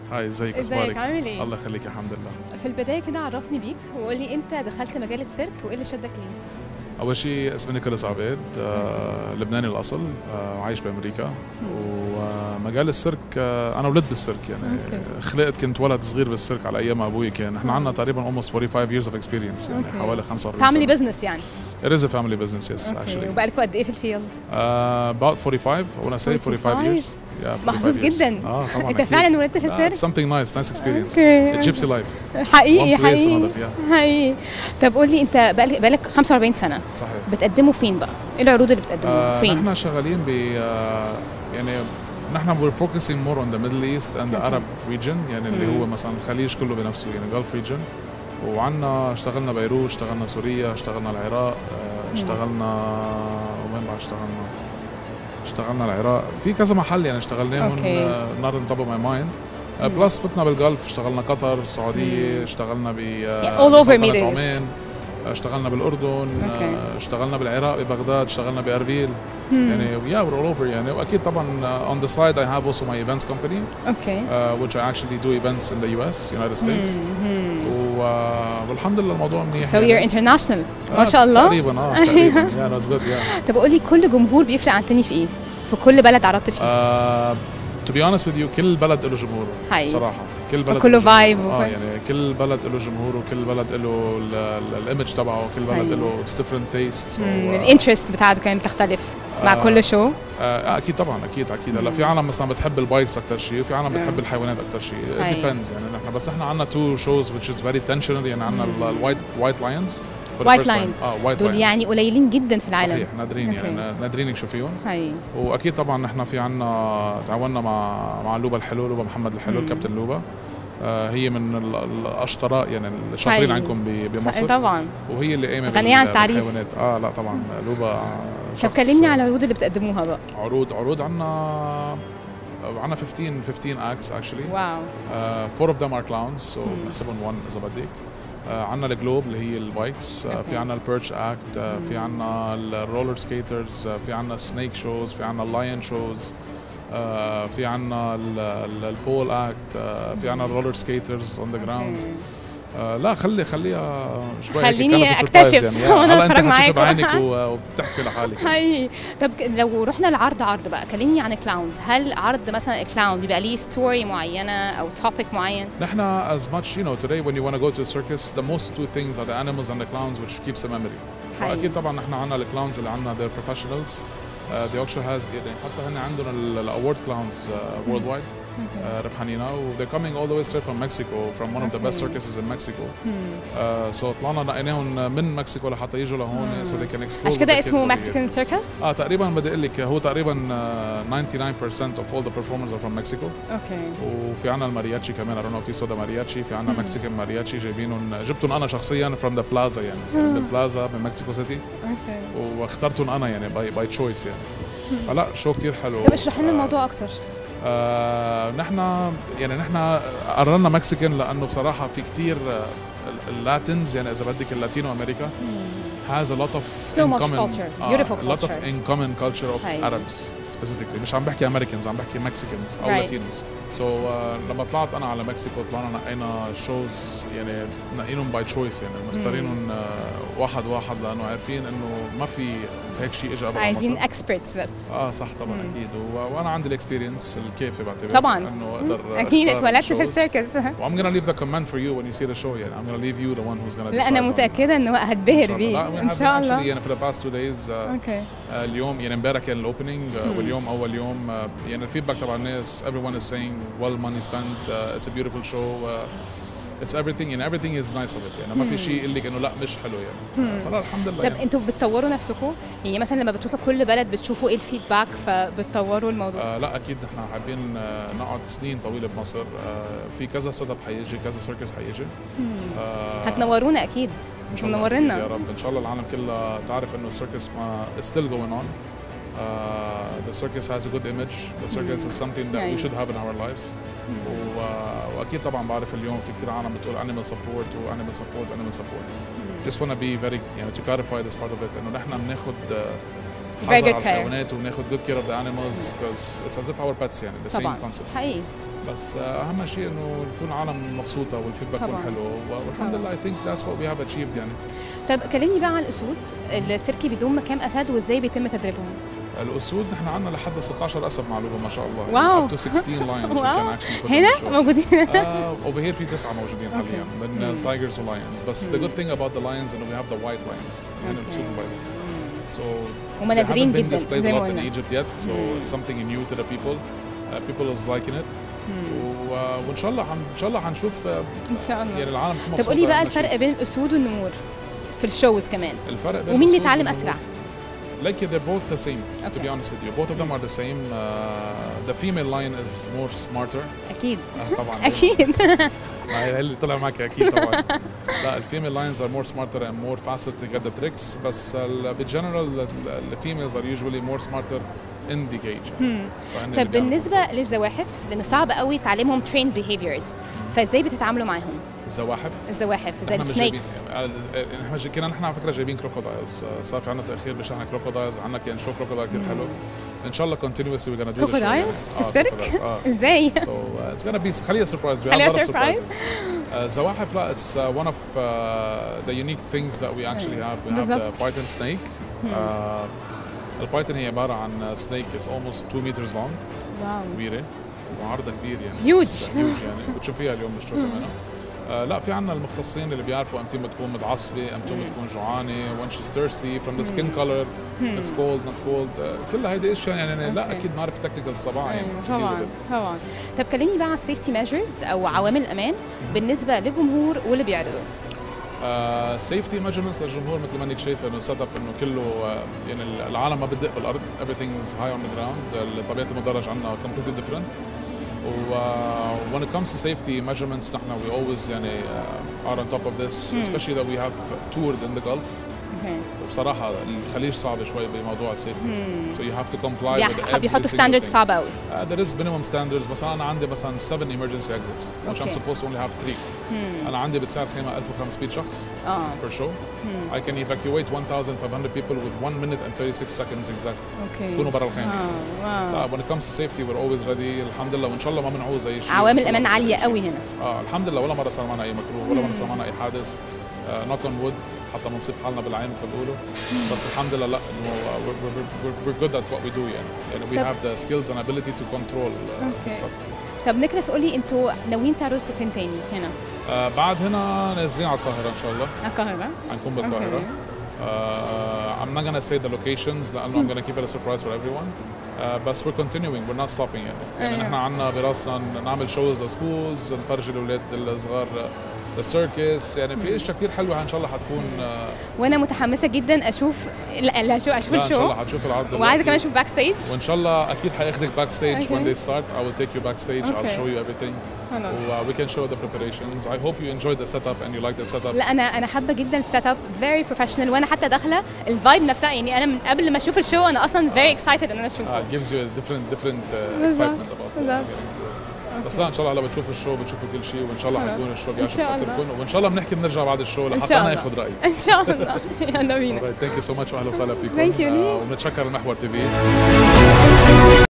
هاي ازيك ازيك اخبارك عامل ايه؟ الله يخليك الحمد لله في البدايه كده عرفني بيك وقول لي امتى دخلت مجال السيرك وايه اللي شدك ليه؟ اول شيء اسمي نيكولاس عبيد آه لبناني الاصل آه عايش بامريكا ومجال السيرك آه انا ولدت بالسيرك يعني أوكي. خلقت كنت ولد صغير بالسيرك على ايام ابوي كان احنا عندنا تقريبا almost 45 years of experience يعني أوكي. حوالي 45 تعملي سنه بزنس يعني It is a family business yes اوكي actually وبقالكوا قد ايه في الفيلد؟ uh, about 45 I want to say 45 45 years yeah 45 محظوظ years. جدا اه طبعا انت فعلا ولدت في uh, السيرك؟ it's something nice nice experience اوكي a gypsy life حقيقي one place حقيقي another yeah حقيقي طب قول لي انت بقالك بقالك 45 سنه صحيح بتقدموا فين بقى؟ ايه العروض اللي بتقدموها؟ آه، فين؟ نحن شغالين ب آه، يعني نحن we're focusing more on the Middle East and the Okay. Arab region يعني اللي مم. هو مثلا الخليج كله بنفسه يعني Gulf region وعنا اشتغلنا بيروت اشتغلنا سوريا اشتغلنا العراق آه، اشتغلنا وين بعد اشتغلنا اشتغلنا العراق في كذا محل يعني اشتغلناهم Okay. نار on top of my mind آه، مم. بلس فتنا بالجلف اشتغلنا قطر السعوديه مم. اشتغلنا ب Yeah, all over بسلطنة Middle East. عمان اشتغلنا بالاردن Okay. آه، اشتغلنا بالعراق ببغداد اشتغلنا باربيل مم. يعني yeah we're all over يعني واكيد طبعا uh, on the side I have also my events company اوكي uh, which I actually do events in the US United States مم. و, uh, والحمد لله الموضوع منيح So you're international ما شاء الله تقريبا اه تقريبا yeah that's good yeah طب قول لي كل جمهور بيفرق عن التاني في ايه؟ في كل بلد عرضت فيه uh, to be honest with you كل بلد له جمهوره حقيقي. بصراحه كل بلد وكله له جمهوره. vibe اه وكل- يعني كل بلد له جمهوره وكل بلد له الايمج تبعه كل بلد حقيقي. له it's different tastes so, مم، uh, الانترست بتاعته كمان بتختلف مع آه. كل شو آه اكيد طبعا اكيد اكيد هلا مم. في عالم مثلا بتحب البايكس اكثر شيء وفي عالم بتحب مم. الحيوانات اكثر شيء it أي. depends يعني نحن بس احنا عندنا تو شوز which is very tensional يعني عندنا مم. الوايت وايت لاينز White lions. اه وايت دول يعني قليلين جدا في العالم صحيح نادرين يعني أوكي. نادرين نشوفيهم هاي واكيد طبعا نحن في عنا تعاوننا مع مع لوبا الحلو لوبا محمد الحلو مم. الكابتن لوبا آه هي من ال- الاشطراء يعني الشاطرين هاي. عندكم ب- بمصر طبعا وهي اللي قايمه غنية عن بال- التعريف. بالحيوانات اه لا طبعا لوبا طب شخص- كلمني على العروض اللي بتقدموها بقى عروض عروض عنا عنا 15 15 acts actually واو uh, four of them are clowns so مم. بنحسبهم one اذا بدك uh, عنا الجلوب اللي هي البايكس uh, أوكي. في عنا البيرش اكت uh, في مم. عنا الرولر سكيترز uh, في عنا سنيك شوز في عنا اللاين شوز uh, في عنا البول اكت uh, في عنا الرولر سكيترز اون ذا جراوند أوكي. لا خلي خليها شوي هيك خليني كانت surprise أكتشف يعني وأنا هلا انت أتفرج حتشوفي معاكم. بعينك و- وبتحكي لحالك هاي طب ك- لو رحنا لعرض عرض بقى كلمني عن الكلاونز هل عرض مثلا الكلاون بيبقى ليه ستوري معينه او توبيك معين نحن as much you know today when you want to go to a circus the most two things are the animals and the clowns which keeps a memory حقيقي. فاكيد طبعا نحن عندنا الكلاونز اللي عندنا they're professionals uh, they also has يعني حتى هن عندهم الاورد كلاونز uh, worldwide uh, ربحانينا و they're coming all the way straight from Mexico from one of the best Okay. circuses in Mexico مم. uh, so طلعنا نقيناهم من مكسيكو لحتى يجوا لهون مم. so they can explore عشان with كده the اسمه kids over here. مكسيكان سيركس اه تقريبا بدي اقول لك هو تقريبا uh, 99% of all the performers are from Mexico اوكي وفي عنا المارياتشي كمان ارونا في صودا مارياتشي في عنا مم. مكسيكان مارياتشي جايبينهم جبتهم انا شخصيا فروم ذا بلازا يعني من البلازا من مكسيكو سيتي اوكي واخترتهم انا يعني باي باي تشويس يعني فلا شو كتير حلو طب اشرح لنا الموضوع اكتر آه نحن يعني نحن قررنا مكسيكان لانه بصراحه في كتير اللاتينز يعني اذا بدك اللاتينو امريكا has a lot of So in much common, culture, آه, beautiful a lot of culture. in common culture of هاي. Arabs specifically مش عم بحكي Americans عم بحكي Mexicans او Right. Latinos so uh, لما طلعت انا على مكسيكو طلعنا نقينا شوز يعني نقينهم باي تشويس يعني مختارينهم uh, واحد واحد لانه عارفين انه ما في هيك شيء اجى قبل عايزين مصر اكسبرتس بس اه صح طبعا مم. اكيد و... وانا عندي الاكسبيرينس الكافي بعتبر طبعاً. انه اقدر اكيد أختار اتولدت في shows. السيركس و I'm gonna leave the command for you when you see the show يعني I'm gonna leave you the one who's gonna لا انا decide on- متاكده انه إن هتبهر شاء الله. لا, بيه we ان have شاء actually الله يعني for the past two days uh, اوكي uh, اليوم يعني امبارح كان الاوبننج uh, واليوم اول يوم uh, يعني الفيدباك تبع الناس everyone is saying well money spent uh, it's a beautiful show uh, it's everything يعني everything is nice of it يعني ما في شيء يقول لك انه لا مش حلو يعني مم. فلا الحمد لله طب يعني. انتوا بتطوروا نفسكم يعني مثلا لما بتروحوا كل بلد بتشوفوا ايه الفيدباك فبتطوروا الموضوع آه لا اكيد نحن حابين آه نقعد سنين طويله بمصر آه في كذا سيت اب حيجي كذا سيركس حيجي آه هتنورونا اكيد إن شاء الله منورنا. أكيد يا رب ان شاء الله العالم كلها تعرف انه السيركس ما still going on uh, the circus has a good image the circus is something that يعني. we should have in our lives و, واكيد طبعا بعرف اليوم في كثير عالم بتقول animal support و animal support animal support just want to be very يعني to clarify this part of it انه نحن بناخذ Very حذر good على care. الحيوانات وبناخذ good care of the animals because it's as if our pets يعني the طبعا same concept حقيقي بس آه، اهم شيء انه تكون العالم مبسوطه والفيدباك يكون طبعاً. حلو والحمد طبعاً. لله اي ثينك ذاتس وات وي هاف اتشيفد يعني طب كلمني بقى عن الاسود السيركي بيضم كام اسد وازاي بيتم تدريبهم الاسود نحن عندنا لحد 16 اسد معلومه ما شاء الله واو. up to 16 lions we واو. can actually put on the هنا show. موجودين اوفر هير في تسعه موجودين حاليا من التايجرز ولايونز بس the good thing about the lions انه we have the white lions هنا Okay. الاسود البيضاء so هم they نادرين haven't been جدا displayed زي a ما lot in قلنا Egypt yet so it's something new to the people uh, people is liking it و- وان شاء الله حن- ان شاء الله حنشوف uh, ان شاء الله يعني العالم تكون طب قولي مبسوطة بقى أهم شيء. الفرق بين الاسود والنمور في الشوز كمان الفرق بين ومين الأسود بيتعلم والنمور- اسرع like they're both the same to Okay. be honest with you both of them are the same uh, the female lion is more smarter اكيد آه، طبعا اكيد ما هي اللي طلع معك اكيد طبعا لا الفيميل لاينز ار مور سمارتر اند مور فاستر تو جيت ذا تريكس بس بالجنرال الفيميلز ار يوجوالي مور سمارتر ان ذا كيج طب بالنسبه للزواحف لان صعب قوي تعلمهم ترين بيهيفيرز فازاي بتتعاملوا معاهم الزواحف الزواحف زي احنا مش جايبين السنيكس احنا جاي- كنا نحن على فكره جايبين كروكودايلز صار في عندنا تاخير بشحن كروكودايلز عندنا كان شو كروكودايل كثير حلو ان شاء الله continuously we're gonna do the show يعني. Crocodiles في آه، السيرك؟ crocodiles، اه ازاي so uh, it's gonna be خليها surprise we have خليها a lot of surprise. surprises uh, زواحف لا it's uh, one of uh, the unique things that we actually have we have the بالضبط. python snake uh, البايثون هي عباره عن snake is almost 2 meters long واو كبيره وعرضها كبير يعني Huge. It's huge يعني بتشوفيها اليوم بالشو كمان آه لا في عندنا المختصين اللي بيعرفوا امتى بتكون متعصبه امتى بتكون جوعانه when she's thirsty from the skin color if it's cold not cold آه كل هيدي اشياء يعني لا Okay. اكيد نعرف التكنيكالز تبعها يعني أيوة، to deal طبعا with it. طبعا طب كلمني بقى على السيفتي ميجرز او عوامل الامان بالنسبه للجمهور واللي بيعرضوا سيفتي ميجرمنتس للجمهور مثل ما انك شايفه انه سيت اب انه كله آه، يعني العالم ما بتدق بالارض everything is high on the ground طبيعه المدرج عندنا completely different و uh, when it comes to safety measurements نحن we always يعني uh, are on top of this especially that we have toured in the Gulf اوكي وبصراحه الخليج صعب شوي بموضوع السيفتي so you have to comply with بيح- every بيحطوا single ستاندرد thing. صعب قوي Uh, there is minimum standards مثلا انا عندي مثلا 7 emergency exits which I'm Okay. supposed to only have 3 انا عندي بتساعد خيمه 1500 شخص اه per show. I can evacuate 1,500 people with 1 minute and 36 seconds exactly. اوكي يكونوا برا الخيمة. واو لا when it comes to safety we're always ready الحمد لله وان شاء الله ما بنعوز اي شيء عوامل إن شاء الله الامان ما عاليه بصير أي قوي شيء. هنا اه الحمد لله ولا مره صار معنا اي مكروه ولا مره صار معنا اي حادث نوك اون وود حتى ما نصيب حالنا بالعين مثل ما بيقولوا بس الحمد لله لا انه uh, we're, we're, we're, we're good at what we do يعني يعني we طب- have the skills and ability to control uh, Okay. stuff. طب نكرس قولي انتوا ناويين تعرضوا فين تاني هنا آه بعد هنا نازلين على القاهره ان شاء الله على القاهره حنكون بالقاهرة. Uh, I'm not gonna say the locations لأنه I'm gonna keep it a surprise for everyone. Uh, بس we're continuing we're not stopping يعني. يعني أيوة. نحن عنا براسنا ن- نعمل شوز لسكولز نفرجي الأولاد الصغار السيركس يعني في اشياء كثير حلوه ان شاء الله حتكون آه، وانا متحمسه جدا اشوف لا لا اشوف اشوف لا ان شاء الله الشو حتشوف العرض وعايزه دلوقتي. كمان اشوف باك ستيج وان شاء الله اكيد حياخدك باك ستيج when Okay. they start I will take you backstage I'll Okay. show you everything خلاص. و we can show the preparations I hope you enjoyed the setup and you like the setup لا انا انا حابه جدا السيت اب فيري بروفيشنال وانا حتى داخله الفايب نفسها يعني انا من قبل ما اشوف الشو انا اصلا فيري اكسايتد ان انا uh, اشوفه it gives you a different different uh, بالظبط. excitement about uh, بالظبط. getting to it. بس لا ان شاء الله هلا بتشوفوا الشو بتشوفوا كل شيء وان شاء الله خلاص. حيكون الشو إن بيعجب شاء الله. خاطركم وان شاء الله بنحكي بنرجع بعد الشو إن لحتى شاء انا الله. اخذ رايي ان شاء الله يلا بينا ثانك يو سو ماتش واهلا وسهلا فيكم Thank you, آه، Lee. وبنتشكر المحور تي في